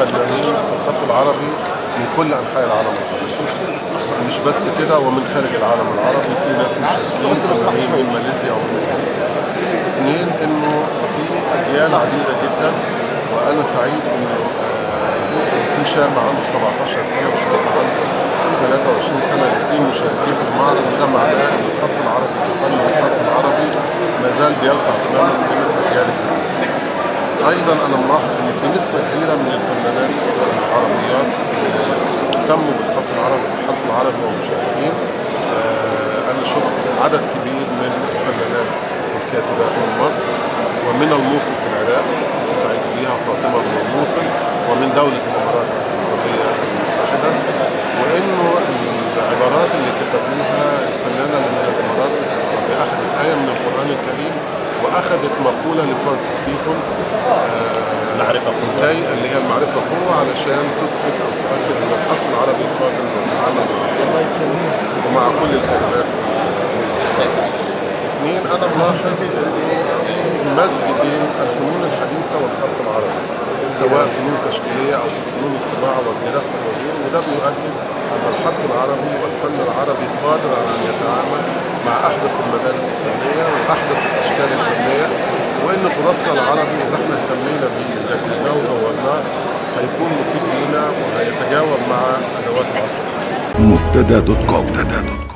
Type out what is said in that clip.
فنانين في الخط العربي من كل انحاء العالم العربي مش بس كده ومن خارج العالم العربي في ناس مشاركين فنانين من ماليزيا ومن اثنين انه في اجيال عديده جدا وانا سعيد انه آه، في شاب عنده 17 سنه وشاب عنده 23 سنه الاثنين مشاركين في المعرض وده معناه ان الخط العربي كفن الخط العربي ما زال بيرفع تماما من الاجيال الجديده. ايضا انا ملاحظ ان في نسبه كبيره من الفنانات العربيات اهتموا بالخط العربي والحرف العربي ومشاركين آه، انا شفت عدد كبير من الفنانات والكاتبات من مصر ومن الموصل في العراق كنت سعيد بيها فاطمه من الموصل ومن دوله الامارات العربيه المتحده وانه العبارات اللي كتبوها الفنانه اللي من الامارات العربيه اخذت ايه من القران الكريم واخذت مقوله لفرانسيس بيكون معرفة قوة جاي اللي هي المعرفه قوه علشان تثبت او تؤكد ان الحرف العربي قادر ويتعامل ومع كل الكلمات اثنين انا ملاحظ مزج بين الفنون الحديثه والخط العربي سواء فنون تشكيليه او في فنون الطباعه والجرافيك وغيره وده بيؤكد ان الحرف العربي والفن العربي قادر على ان يتعامل مع احدث المدارس الفنيه واحدث الاشكال الفنيه وان تراثنا العربي اذا احنا اهتمينا بيه وجددناه وطورناه هيكون مفيد لينا وهيتجاوب مع ادوات العصر الحديث مبتدا دوت كوم